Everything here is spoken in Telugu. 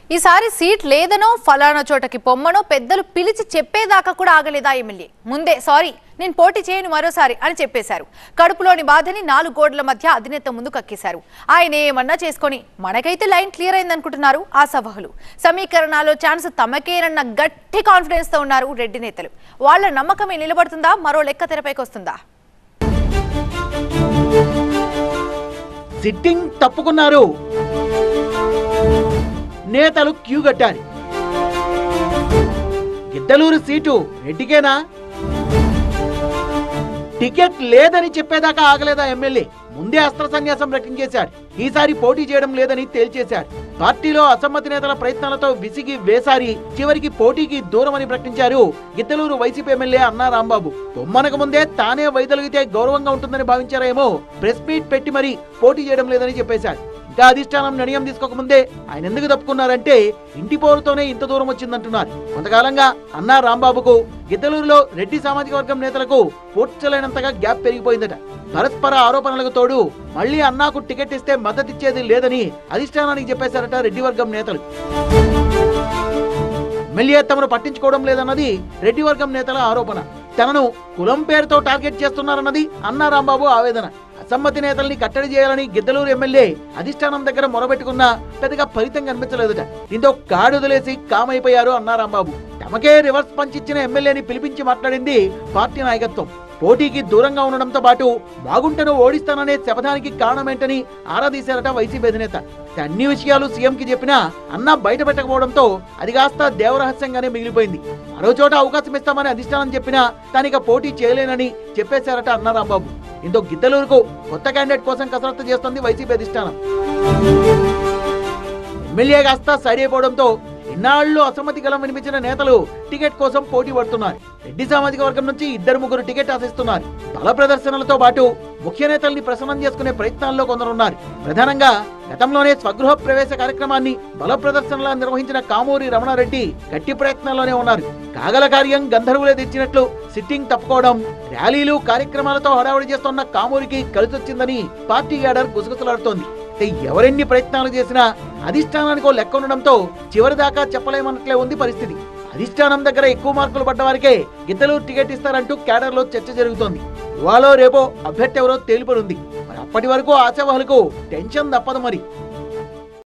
ఈసారి సీట్ లేదనో ఫలానా చోటకి పొమ్మనో పెద్దలు పిలిచి చెప్పేదాకా కూడా ఆగలేదా ఎమ్మెల్యే ముందే సారీ నేను పోటీ చేయను మరోసారి అని చెప్పేశారు కడుపులోని బాధని నాలుగు గోడల మధ్య అధినేత ముందు కక్కేశారు ఆయన ఏమన్నా చేసుకొని మనకైతే లైన్ క్లియర్ అయిందనుకుంటున్నారు ఆ సభలు సమీకరణాల్లో ఛాన్స్ తమకేనన్న గట్టి కాన్ఫిడెన్స్ తో ఉన్నారు రెడ్డి నేతలు వాళ్ళ నమ్మకమే నిలబడుతుందా మరో లెక్క తెరపైకి వస్తుందా సిట్టింగ్ తప్పుకున్నారు నేతలు క్యూ కట్టారు గిద్దలూరు సీటు రెడ్డికేనా టికెట్ లేదని చెప్పేదాకా ఆగలేదా ఎమ్మెల్యే ముందే అస్త్ర సన్యాసం ప్రకటించేశాడు ఈసారి పోటీ చేయడం లేదని తేల్చేశాడు పార్టీలో అసమ్మతి నేతల ప్రయత్నాలతో విసిగి వేసారి చివరికి పోటీకి దూరమని ప్రకటించారు గిద్దలూరు వైసీపీ ఎమ్మెల్యే అన్నా రాంబాబు బొమ్మనకు ముందే తానే వైదొలిగితే గౌరవంగా ఉంటుందని భావించారేమో ప్రెస్ మీట్ పెట్టి మరీ పోటీ చేయడం లేదని చెప్పేశాడు ఇంకా అధిష్టానం నిర్ణయం తీసుకోకముందే ఆయన ఎందుకు తప్పుకున్నారంటే ఇంటి పోరుతోనే ఇంత దూరం వచ్చిందంటున్నారు కొంతకాలంగా అన్నా రాంబాబుకు గిద్దలూరులో రెడ్డి సామాజిక వర్గం నేతలకు పూడ్చలేనంతగా గ్యాప్ పెరిగిపోయిందట పరస్పర ఆరోపణలకు తోడు మళ్ళీ అన్నాకు టికెట్ ఇస్తే మద్దతిచ్చేది లేదని అధిష్టానానికి చెప్పేశారట రెడ్డి వర్గం నేతలు ఎమ్మెల్యే తమను పట్టించుకోవడం లేదన్నది రెడ్డి వర్గం నేతల ఆరోపణ తనను కులం పేరుతో టార్గెట్ చేస్తున్నారన్నది అన్నా రాంబాబు ఆవేదన అసమ్మతి నేతల్ని కట్టడి చేయాలని గిద్దలూరు ఎమ్మెల్యే అధిష్టానం దగ్గర మొరబెట్టుకున్నా పెద్దగా ఫలితం కనిపించలేదట దీంతో కాడుదలేసి కామైపోయారు అన్నా రాంబాబు తమకే రివర్స్ పంచ్ ఇచ్చిన ఎమ్మెల్యేని పిలిపించి మాట్లాడింది పార్టీ నాయకత్వం పోటీకి దూరంగా ఉండడంతో పాటు బాగుంటను ఓడిస్తాననే శపథానికి కారణమేంటని ఆరాధీశారట వైసీపీ అధినేత అన్ని విషయాలు సీఎం కి చెప్పినా అన్న బయట పెట్టకపోవడంతో అది కాస్త దేవరహస్యంగానే మిగిలిపోయింది మరో చోట అవకాశం ఇస్తామని అధిష్టానం చెప్పినా తానిక పోటీ చేయలేనని చెప్పేశారట అన్న రాంబాబు ఇంతో గిద్దలూరుకు కొత్త క్యాండిడేట్ కోసం కసరత్తు చేస్తోంది వైసీపీ అధిష్టానం ఎమ్మెల్యే కాస్త సైడ్ అయిపోవడంతో ఇన్నాళ్లు అసమ్మతి గలం వినిపించిన నేతలు టికెట్ కోసం పోటీ పడుతున్నారు రెడ్డి సామాజిక వర్గం నుంచి ఇద్దరు ముగ్గురు టికెట్ ఆశిస్తున్నారు బల ప్రదర్శనలతో పాటు ముఖ్య నేతల్ని ప్రసన్నం చేసుకునే ప్రయత్నాల్లో కొందరున్నారు ప్రధానంగా గతంలోనే స్వగృహ ప్రవేశ కార్యక్రమాన్ని బల ప్రదర్శనలా నిర్వహించిన కామూరి రమణారెడ్డి గట్టి ప్రయత్నాల్లోనే ఉన్నారు కాగల కార్యం గంధర్వులే తెచ్చినట్లు సిట్టింగ్ తప్పుకోవడం ర్యాలీలు కార్యక్రమాలతో హడావుడి చేస్తున్న కామూరికి కలిసొచ్చిందని పార్టీ క్యాడర్ గుసగుసలాడుతోంది అయితే ఎవరెన్ని ప్రయత్నాలు చేసినా అధిష్టానానికి ఓ లెక్క ఉండడంతో చివరి దాకా చెప్పలేమన్నట్లే ఉంది పరిస్థితి అధిష్టానం దగ్గర ఎక్కువ మార్కులు పడ్డ వారికే గిద్దలు టికెట్ ఇస్తారంటూ క్యాడర్ లో చర్చ జరుగుతోంది ఇవాళో రేపో అభ్యర్థి ఎవరో తేలిపడుంది మరి అప్పటి వరకు ఆశావహులకు టెన్షన్ తప్పదు మరి